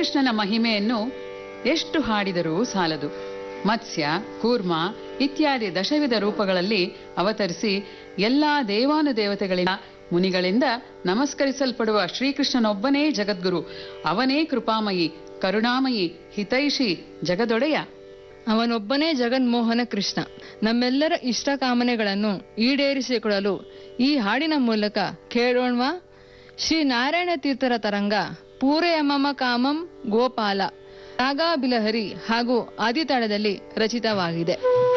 ಶ್ರೀಕೃಷ್ಣನ ಮಹಿಮೆಯನ್ನು ಎಷ್ಟು ಹಾಡಿದರೂ ಸಾಲದು ಮತ್ಸ್ಯ ಕೂರ್ಮ ಇತ್ಯಾದಿ ದಶವಿಧ ರೂಪಗಳಲ್ಲಿ ಅವತರಿಸಿ ಎಲ್ಲಾ ದೇವಾನುದೇವತೆಗಳಿಂದ ಮುನಿಗಳಿಂದ ನಮಸ್ಕರಿಸಲ್ಪಡುವ ಶ್ರೀಕೃಷ್ಣನೊಬ್ಬನೇ ಜಗದ್ಗುರು ಅವನೇ ಕೃಪಾಮಯಿ ಕರುಣಾಮಯಿ ಹಿತೈಷಿ ಜಗದೊಡೆಯ ಅವನೊಬ್ಬನೇ ಜಗನ್ಮೋಹನ ಕೃಷ್ಣ ನಮ್ಮೆಲ್ಲರ ಇಷ್ಟ ಕಾಮನೆಗಳನ್ನು ಈಡೇರಿಸಿಕೊಡಲು ಈ ಹಾಡಿನ ಮೂಲಕ ಕೇಳೋಣ್ವಾ ಶ್ರೀ ನಾರಾಯಣ ತೀರ್ಥರ ತರಂಗ ಪೂರಯಮಮ ಕಾಮಂ ಗೋಪಾಲ ರಾಗಾಬಿಲಹರಿ ಹಾಗೂ ಆದಿತಾಳದಲ್ಲಿ ರಚಿತವಾಗಿದೆ